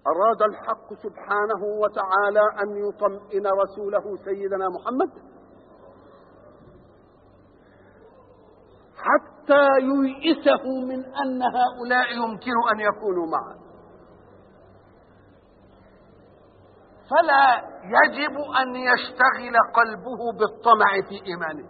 أراد الحق سبحانه وتعالى أن يطمئن رسوله سيدنا محمد حتى ييئسه من أن هؤلاء يمكن أن يكونوا معه فلا يجب أن يشتغل قلبه بالطمع في إيمانه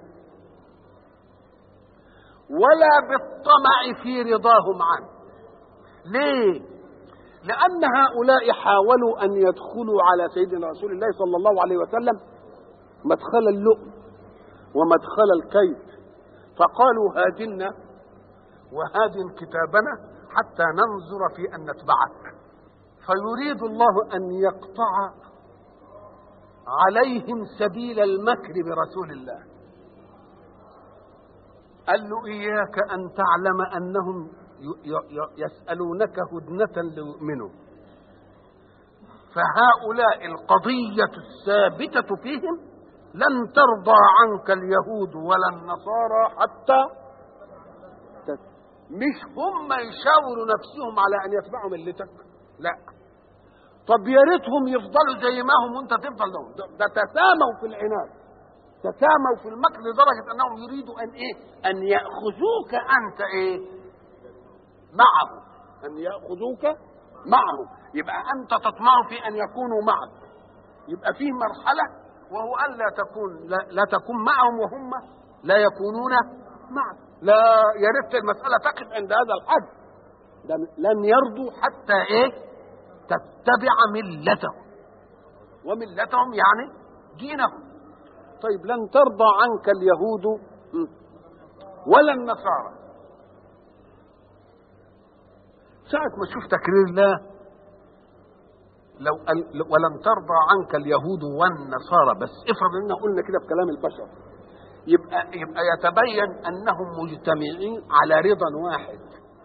ولا بالطمع في رضاهم عنه ليه لأن هؤلاء حاولوا أن يدخلوا على سيدنا رسول الله صلى الله عليه وسلم مدخل اللؤم ومدخل الكيد فقالوا هادنا وهادن كتابنا حتى ننظر في أن نتبعك فيريد الله أن يقطع عليهم سبيل المكر برسول الله قال له إياك أن تعلم أنهم يسألونك هدنة ليؤمنوا فهؤلاء القضية الثابتة فيهم لن ترضى عنك اليهود ولا النصارى حتى مش هم يشاوروا نفسهم على ان يتبعوا ملتك لا طب يا ريتهم يفضلوا زي ما هم وانت تفضل لهم ده تساموا في العناد تساموا في المكر لدرجه انهم يريدوا ان ايه ان ياخذوك انت ايه معه ان ياخذوك معه يبقى انت تطمع في ان يكونوا معك يبقى فيه مرحله وهو ان لا تكون لا, لا تكون معهم وهم لا يكونون معك لا يا ريت المساله تقف عند هذا الحد لن يرضوا حتى ايه تتبع ملتهم وملتهم يعني دينهم طيب لن ترضى عنك اليهود ولا النصارى ساعة ما تشوف تكرير الله لو ولن ترضى عنك اليهود والنصارى بس افرض ان قلنا كده في كلام البشر يبقى يبقى يتبين انهم مجتمعين على رضا واحد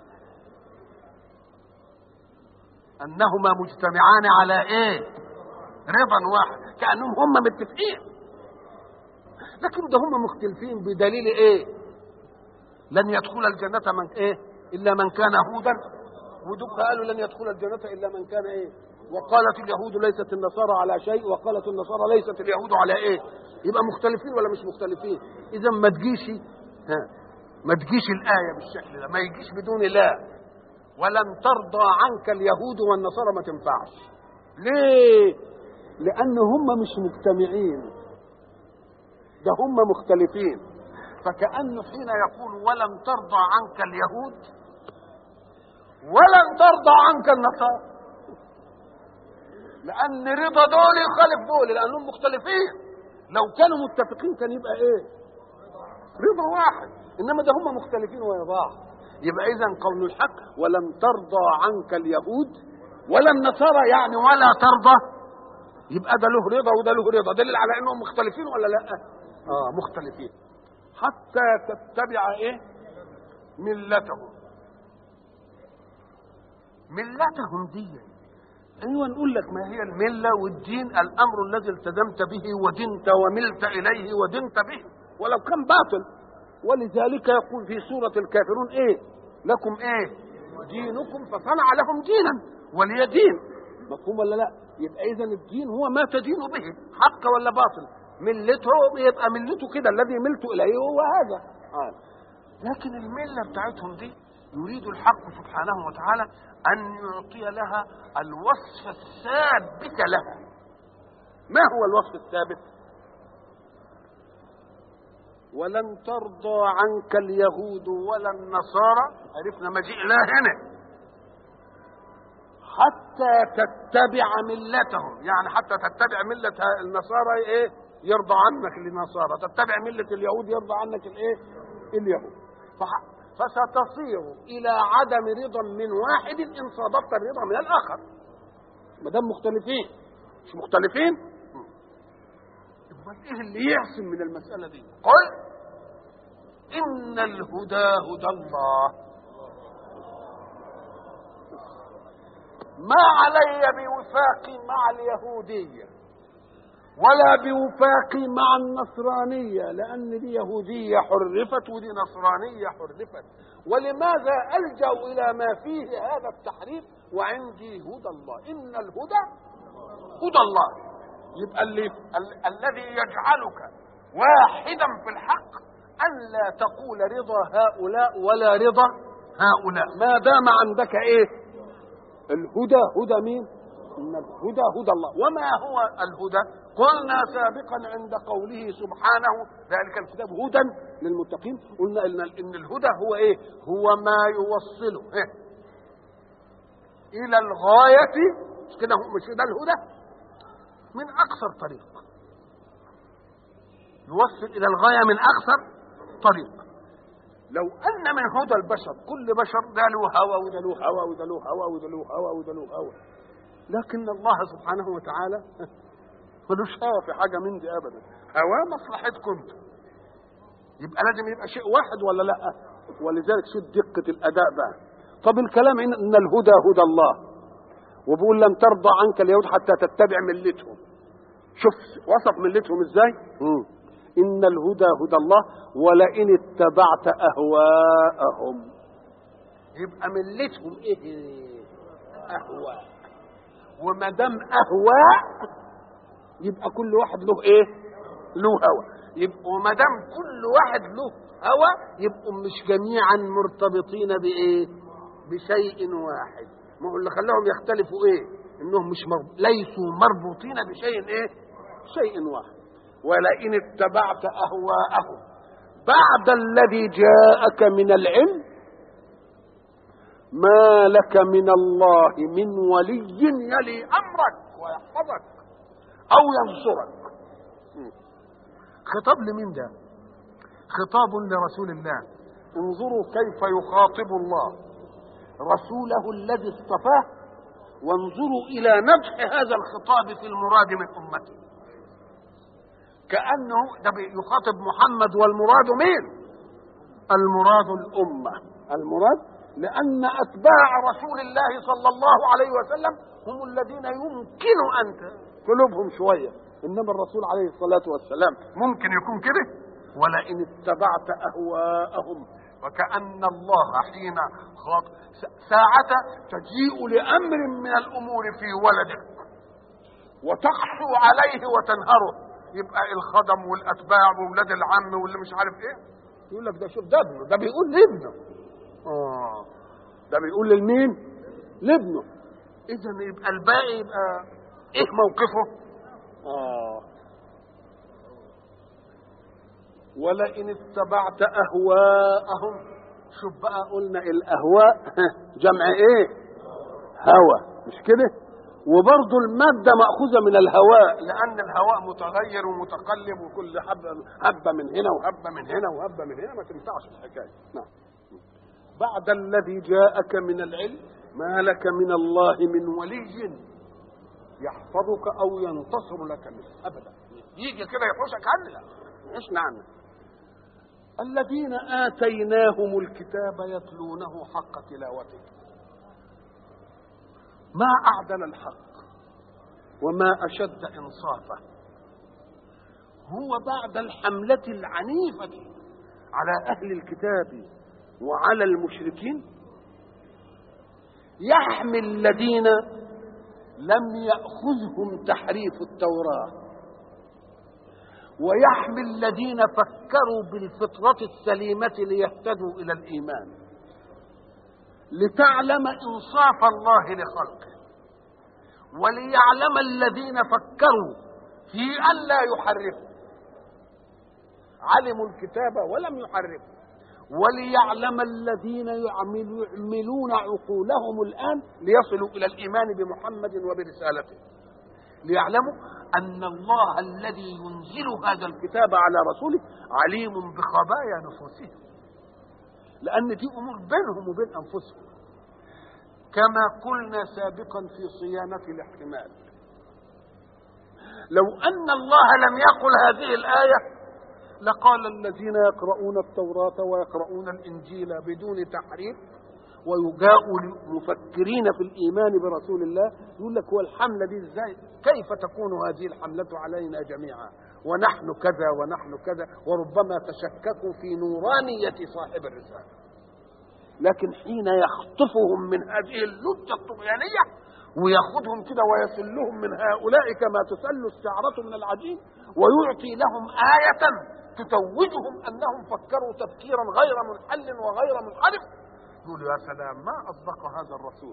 انهما مجتمعان على ايه رضا واحد كانهم هم متفقين لكن ده هم مختلفين بدليل ايه لن يدخل الجنة من ايه الا من كان هودا ودك قالوا لن يدخل الجنة الا من كان ايه وقالت اليهود ليست النصارى على شيء وقالت النصارى ليست اليهود على ايه يبقى مختلفين ولا مش مختلفين اذا ما تجيش ها ما تجيش الايه بالشكل ده ما يجيش بدون لا ولن ترضى عنك اليهود والنصارى ما تنفعش ليه لان هم مش مجتمعين ده هم مختلفين فكأنه حين يقول ولن ترضى عنك اليهود ولن ترضى عنك النصارى لأن رضا دول يخالف دول لأنهم مختلفين لو كانوا متفقين كان يبقى إيه؟ رضا واحد إنما ده هم مختلفين ويا بعض يبقى إذا قول الحق ولن ترضى عنك اليهود ولا النصارى يعني ولا ترضى يبقى ده له رضا وده له رضا دليل على انهم مختلفين ولا لا اه مختلفين حتى تتبع ايه ملتهم ملتهم دي ايوه نقول لك ما هي المله والدين الامر الذي التزمت به ودنت وملت اليه ودنت به ولو كان باطل ولذلك يقول في سوره الكافرون ايه لكم ايه دينكم فصنع لهم دينا ولي دين مفهوم ولا لا يبقى اذا الدين هو ما تدين به حق ولا باطل ملته يبقى ملته كده الذي ملت اليه هو هذا آه. لكن المله بتاعتهم دي يريد الحق سبحانه وتعالى ان يعطي لها الوصف الثابت لها ما هو الوصف الثابت ولن ترضى عنك اليهود ولا النصارى عرفنا مجيء الله هنا حتى تتبع ملتهم يعني حتى تتبع ملة النصارى ايه يرضى عنك النصارى تتبع ملة اليهود يرضى عنك الايه اليهود فستصير الى عدم رضا من واحد ان صادفت الرضا من الاخر ما دام مختلفين مش مختلفين امال ايه اللي يحسن من المساله دي قل ان الهدى هدى الله ما علي بوفاقي مع اليهودية ولا بوفاقي مع النصرانية لأن دي يهودية حرفت ودي نصرانية حرفت ولماذا ألجأ إلى ما فيه هذا التحريف وعندي هدى الله ان الهدى هدى الله يبقى اللي ال- الذي يجعلك واحدا في الحق ان لا تقول رضا هؤلاء ولا رضا هؤلاء ما دام عندك ايه الهدى هدى مين ان الهدى هدى الله وما هو الهدى قلنا سابقا عند قوله سبحانه ذلك الكتاب هدى للمتقين قلنا ان ان الهدى هو ايه هو ما يوصله إيه؟ الى الغايه مش كده هو- مش ده الهدى من اقصر طريق يوصل الى الغايه من اقصر طريق لو ان من هدى البشر كل بشر ده له هوى وده له هوى وده له هوى وده له هوى وده له هوى لكن الله سبحانه وتعالى ملوش هوى في حاجه من دي ابدا هواه مصلحتكم انتم يبقى لازم يبقى شيء واحد ولا لا ولذلك شوف دقه الاداء بقى طب الكلام ان إن الهدى هدى الله وبيقول لن ترضى عنك اليهود حتى تتبع ملتهم شوف وصف ملتهم ازاي مم. ان الهدى هدى الله ولئن اتبعت اهواءهم يبقى ملتهم ايه اهواء وما دام اهواء يبقى كل واحد له ايه له هوى يبقى وما دام كل واحد له هوى يبقوا مش جميعا مرتبطين بايه بشيء واحد ما هو اللي خلاهم يختلفوا ايه انهم مش مر... ليسوا مربوطين بشيء ايه شيء واحد ولئن اتبعت اهواءهم بعد الذي جاءك من العلم ما لك من الله من ولي يلي امرك ويحفظك او ينصرك خطاب لمين ده خطاب لرسول الله انظروا كيف يخاطب الله رسوله الذي اصطفاه وانظروا الى نبح هذا الخطاب في المراد من امته كانه ده يخاطب محمد والمراد مين المراد الامه المراد لان اتباع رسول الله صلى الله عليه وسلم هم الذين يمكن ان قلوبهم شويه انما الرسول عليه الصلاه والسلام ممكن يكون كده ولئن اتبعت اهواءهم وكأن الله حين خاط ساعة تجيء لأمر من الأمور في ولدك وتخشو عليه وتنهره يبقى الخدم والأتباع وولاد العم واللي مش عارف إيه يقول لك ده شوف ده ابنه ده بيقول لابنه آه ده بيقول للمين؟ لابنه إذا يبقى الباقي يبقى إيه موقفه؟ آه ولئن اتبعت اهواءهم شوف بقى قلنا الاهواء جمع ايه هوى مش كده وبرضه المادة مأخوذة من الهواء لأن الهواء متغير ومتقلب وكل حبة هبة من هنا وهبة من هنا وهبة من هنا ما تنفعش الحكاية نعم بعد الذي جاءك من العلم ما لك من الله من ولي يحفظك أو ينتصر لك منه أبدا يجي كده يحوشك عننا يحوشنا عنك الذين آتيناهم الكتاب يتلونه حق تلاوته ما أعدل الحق وما أشد إنصافه هو بعد الحملة العنيفة على أهل الكتاب وعلى المشركين يحمي الذين لم يأخذهم تحريف التوراه ويحمي الذين فكروا بالفطرة السليمة ليهتدوا إلى الإيمان لتعلم إنصاف الله لخلقه وليعلم الذين فكروا في ألا يحرفوا علموا الكتاب ولم يحرفوا وليعلم الذين يعمل يعملون عقولهم الآن ليصلوا إلى الإيمان بمحمد وبرسالته ليعلموا أن الله الذي ينزل هذا الكتاب على رسوله عليم بخبايا نفوسهم لأن دي أمور بينهم وبين أنفسهم كما قلنا سابقا في صيانة الاحتمال لو أن الله لم يقل هذه الآية لقال الذين يقرؤون التوراة ويقرؤون الإنجيل بدون تحريف ويجاء المفكرين في الإيمان برسول الله يقول لك هو الحملة دي إزاي كيف تكون هذه الحملة علينا جميعا ونحن كذا ونحن كذا وربما تشككوا في نورانية صاحب الرسالة لكن حين يخطفهم من هذه اللجة الطغيانية وياخذهم كده ويسلهم من هؤلاء كما تسل الشعرة من العجين ويعطي لهم آية تتوجهم أنهم فكروا تفكيرا غير منحل وغير منحرف يقول يا سلام ما أصدق هذا الرسول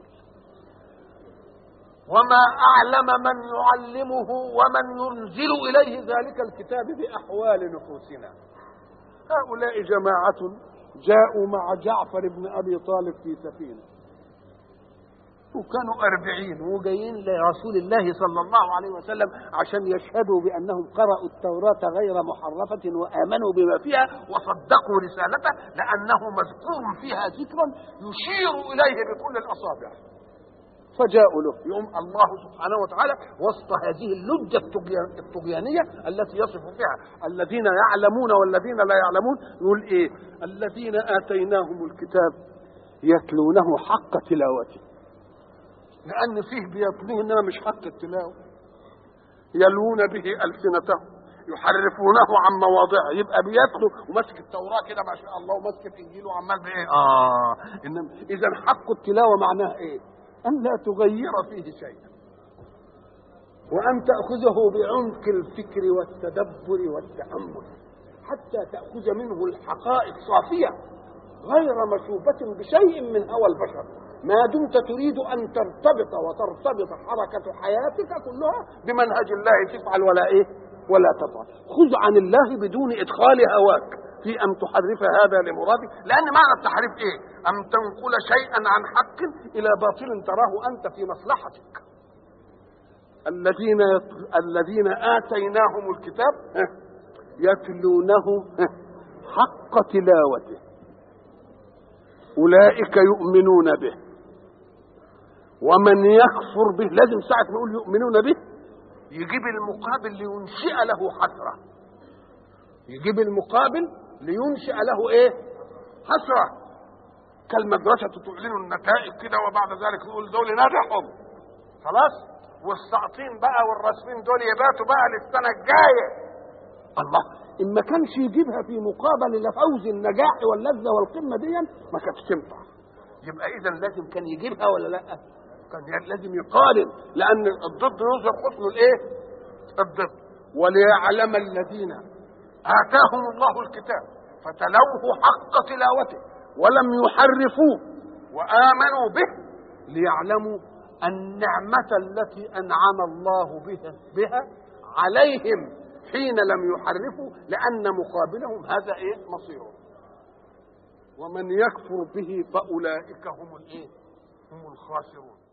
وما أعلم من يعلمه ومن ينزل إليه ذلك الكتاب بأحوال نفوسنا هؤلاء جماعة جاءوا مع جعفر بن أبي طالب في سفينة وكانوا أربعين وجايين لرسول الله صلى الله عليه وسلم عشان يشهدوا بأنهم قرأوا التوراة غير محرفة وآمنوا بما فيها وصدقوا رسالته لأنه مذكور فيها ذكرا يشير إليه بكل الأصابع فجاءوا له يوم الله سبحانه وتعالى وسط هذه اللجة الطغيانية التي يصف فيها الذين يعلمون والذين لا يعلمون يقول ايه الذين آتيناهم الكتاب يتلونه حق تلاوته لأن فيه بيتلوه إنما مش حق التلاوة يلوون به ألسنتهم يحرفونه عن مواضعه يبقى بيتلو وماسك التوراة كده ما شاء الله وماسك الإنجيل وعمال بإيه آه إنما إذا حق التلاوة معناها إيه؟ أن لا تغير فيه شيئا وأن تأخذه بعمق الفكر والتدبر والتأمل حتى تأخذ منه الحقائق صافية غير مشوبة بشيء من هوى البشر ما دمت تريد أن ترتبط وترتبط حركة حياتك كلها بمنهج الله تفعل ولا إيه ولا تفعل خذ عن الله بدون إدخال هواك في أن تحرف هذا لمرادك لأن معنى التحريف إيه أن تنقل شيئا عن حق إلى باطل تراه أنت في مصلحتك الذين الذين آتيناهم الكتاب يتلونه حق تلاوته أولئك يؤمنون به ومن يكفر به لازم ساعة ما يقول يؤمنون به يجيب المقابل لينشئ له حسرة يجيب المقابل لينشئ له ايه حسرة كالمدرسة تعلن النتائج كده وبعد ذلك يقول دول نجحوا خلاص والساقطين بقى والراسمين دول يباتوا بقى للسنة الجاية الله إن ما كانش يجيبها في مقابل لفوز النجاح واللذة والقمة دي ما كانتش تنفع يبقى إذا لازم كان يجيبها ولا لأ؟ كان لازم يقارن لأن الضد يظهر حسن الإيه؟ الضد وليعلم الذين آتاهم الله الكتاب فتلوه حق تلاوته ولم يحرفوه وآمنوا به ليعلموا النعمة التي أنعم الله بها بها عليهم حين لم يحرفوا لأن مقابلهم هذا إيه مصيره ومن يكفر به فأولئك هم الإيه هم الخاسرون